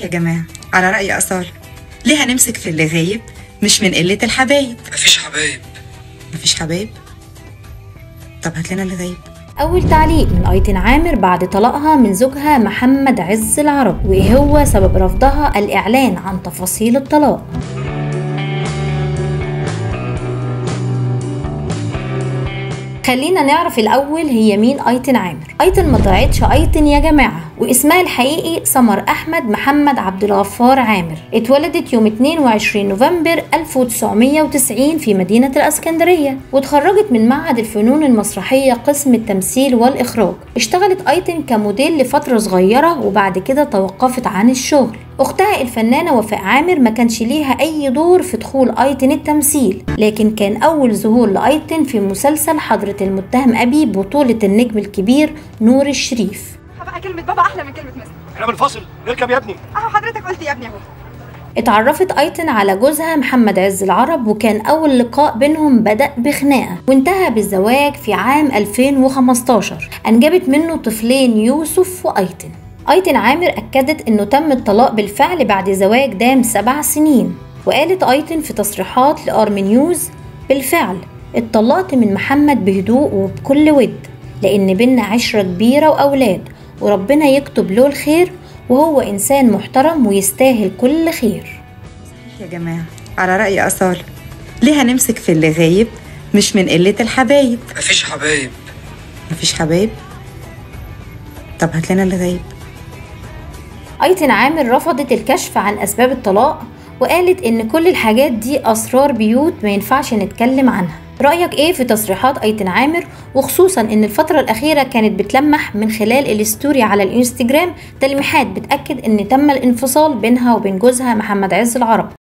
جماعة على رأي أصالة ليه هنمسك في اللي غايب مش من قلة الحبايب مفيش حبايب مفيش حبايب طب هات لنا اللي غايب أول تعليق من أيتن عامر بعد طلاقها من زوجها محمد عز العرب وإيه هو سبب رفضها الإعلان عن تفاصيل الطلاق خلينا نعرف الأول هي مين أيتن عامر أيتن ما طلعتش أيتن يا جماعة واسمها الحقيقي سمر أحمد محمد عبد الغفار عامر اتولدت يوم 22 نوفمبر 1990 في مدينة الأسكندرية واتخرجت من معهد الفنون المسرحية قسم التمثيل والإخراج اشتغلت أيتن كموديل لفترة صغيرة وبعد كده توقفت عن الشغل أختها الفنانة وفاء عامر ما كانش ليها أي دور في دخول أيتن التمثيل لكن كان أول ظهور لأيتن في مسلسل حضرة المتهم أبي بطولة النجم الكبير نور الشريف بقى كلمة بابا أحلى من كلمة مستر احنا بنفصل اركب يا ابني أهو حضرتك قلت يا ابني أهو اتعرفت أيتن على جوزها محمد عز العرب وكان أول لقاء بينهم بدأ بخناقة وانتهى بالزواج في عام 2015 أنجبت منه طفلين يوسف وأيتن أيتن عامر أكدت إنه تم الطلاق بالفعل بعد زواج دام سبع سنين وقالت أيتن في تصريحات لأرمي نيوز بالفعل اتطلقت من محمد بهدوء وبكل ود لأن بينا عشرة كبيرة وأولاد وربنا يكتب له الخير وهو إنسان محترم ويستاهل كل خير يا جماعة على رأي أصالة ليه هنمسك في اللي غايب مش من قلة الحبايب مفيش حبايب مفيش حبايب طب هات لنا اللي غايب أيتن عامر رفضت الكشف عن أسباب الطلاق وقالت إن كل الحاجات دي أسرار بيوت ما ينفعش نتكلم عنها رأيك إيه في تصريحات أيتن عامر وخصوصا إن الفترة الأخيرة كانت بتلمح من خلال الستوري على الإنستجرام تلميحات بتأكد إن تم الانفصال بينها وبين جوزها محمد عز العرب